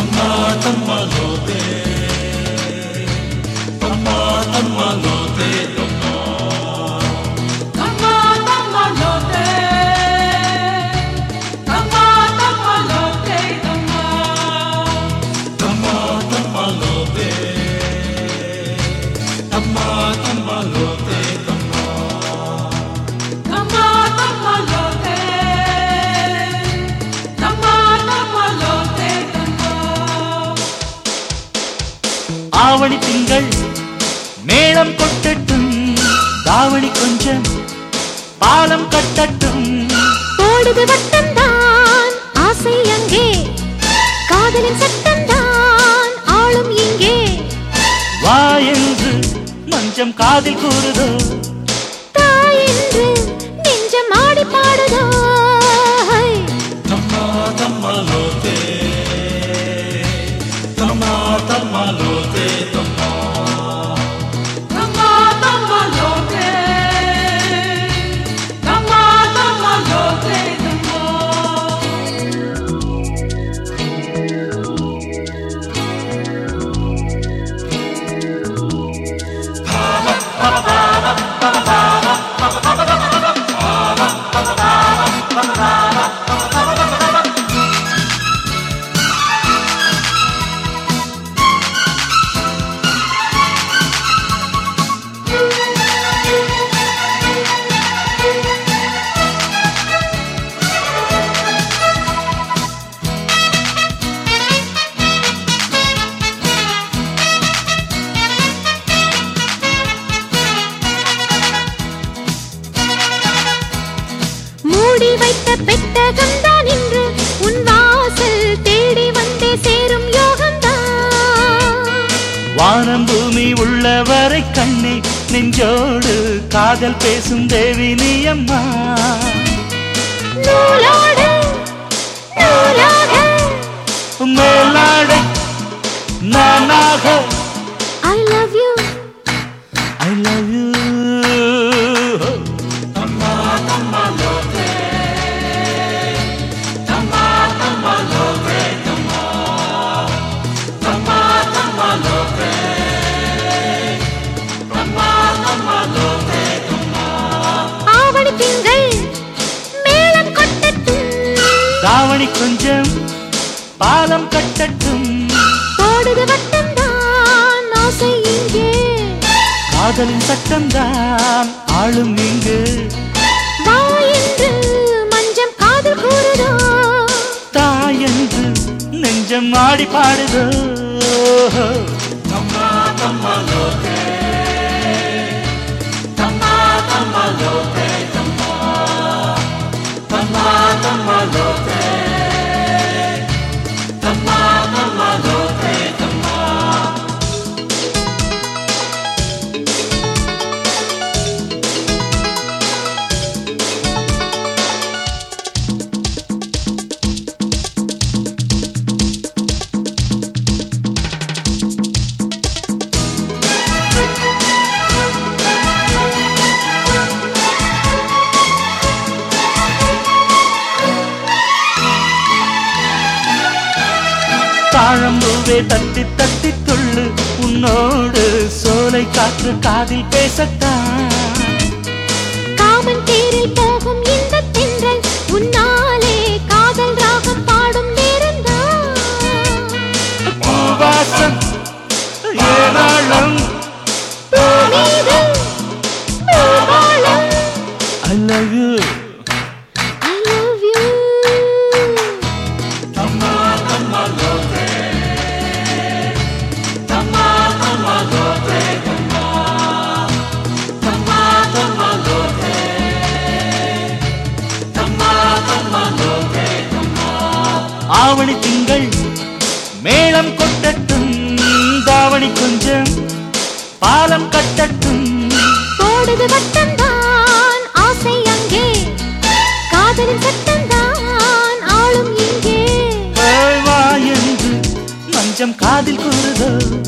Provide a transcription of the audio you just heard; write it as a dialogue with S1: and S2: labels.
S1: தம்மா தம்மா லோதே தம்மா தம்மா லோதே தம்மா
S2: தம்மா தம்மா லோதே தம்மா தம்மா லோதே தம்மா
S1: தம்மா தம்மா லோதே தம்மா தம்மா லோதே தம்மா
S2: தம்மா தம்மா லோதே தம்மா தம்மா லோதே தம்மா
S3: ஆவணி திங்கள் மேளம் கொட்டட்டும் தாவணி கொஞ்சம் பாலம் கட்டட்டும்
S4: ஓடுது வட்டம்தான் ஆசை அங்கே காதலின் சட்டம்தான் ஆளும் இங்கே
S3: வா என்று மஞ்சம் காதில் கூறுதோ
S4: தாய் என்று நெஞ்சம் ஆடி பாடுதோ ஹை.
S1: தம்மா தம்மா லோதே தம்மா தம்மா லோதே தம்மா
S2: தம்மா தம்மா லோதே தம்மா தம்மா லோதே தம்மா
S4: மூடி வைத்த பெட்டகம் தான் இன்று உன் வாசல் தேடி வந்தே சேரும் யோகம்தான்
S3: வானம் பூமி உள்ளவரை கண்ணே நெஞ்சோடு காதல் பேசும் தேவி நீ அம்மா
S4: நூலோடு நூலாக
S3: மேலாடை நானாக
S4: I love you
S3: I love you
S4: ஆவணி திங்கள் மேளம் கொட்டட்டும்
S3: தாவணி கொஞ்சம் பாலம் கட்டட்டும்
S4: ஓடுது வட்டம்தான் ஆசை இங்கே
S3: காதலின் சட்டம்தான் ஆளும் இங்கு
S4: வா என்று மஞ்சம் காதல் கூறுதோ
S3: தாய் என்று நெஞ்சம் ஆடி பாடுதோ
S1: தம்மா தம்மா லோதே தம்மா தம்மா லோதே தம்மா தம்மா தம்மா லோதே தம்மா தம்மா லோதே தம்மா
S3: தாழம்பூவே தட்டி தட்டி துள்ளு உன்னோடு சோலை காற்று காதில் பேசத்தான்
S4: காமன் தேரில் போகும் இந்த தென்றல் உன்னாலே காதல் ராகம் பாடும் நேரம்தான்
S3: பூவாசம் ஏராளம்
S4: மீது பூபாலம்
S3: I love you
S4: I love you
S1: தம்மா தம்மா லோதே தம்மா தம்மா லோதே தம்மா தம்மா தம்மா லோதே தம்மா தம்மா லோதே தம்மா
S3: ஆவணி திங்கள் மேளம் கொட்டட்டும் தாவணி கொஞ்சம் பாலம் கட்டட்டும்
S4: ஓடுது வட்டம்தான் ஆசை அங்கே காதலின் சட்டம்தான் ஆளும் இங்கே
S3: வா என்று மஞ்சம் காதில் கூறுதோ